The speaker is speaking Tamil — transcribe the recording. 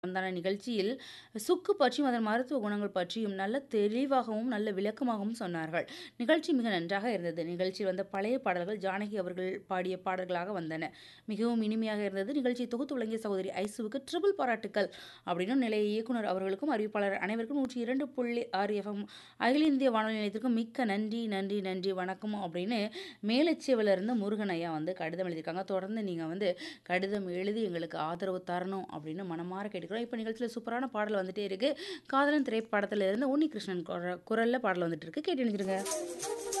வந்தான நிகழ்ச்சியில் சுக்கு பற்றியும் அதன் மருத்துவ குணங்கள் பற்றியும் நல்ல தெளிவாகவும் நல்ல விளக்கமாகவும் சொன்னார்கள் நிகழ்ச்சி மிக நன்றாக இருந்தது நிகழ்ச்சியில் வந்த பழைய பாடல்கள் ஜானகி அவர்கள் பாடிய பாடல்களாக வந்தன மிகவும் இனிமையாக இருந்தது நிகழ்ச்சியை தொகுத்து வழங்கிய சகோதரி ஐசுவுக்கு ட்ரிபிள் பாராட்டுக்கள் அப்படின்னு நிலைய இயக்குனர் அவர்களுக்கும் அறிவிப்பாளர் அனைவருக்கும் நூற்றி இரண்டு புள்ளி ஆறு எஃப்எம் அகில இந்திய வானொலி நிலையத்திற்கும் மிக்க நன்றி நன்றி நன்றி வணக்கம் அப்படின்னு மேலச்சியவில் இருந்து முருகன் ஐயா வந்து கடிதம் எழுதியிருக்காங்க தொடர்ந்து நீங்கள் வந்து கடிதம் எழுதி எங்களுக்கு ஆதரவு தரணும் அப்படின்னு மனமாற கேட்டுக்கிறோம் இப்போ நிகழ்ச்சியில் சூப்பரான பாடல் வந்துட்டே இருக்கு காதலன் திரைப்படத்தில் இருந்து உன்னி கிருஷ்ணன் குர- குரல்ல பாடல் வந்துட்டு இருக்கு கேட்டு எழுதிருங்க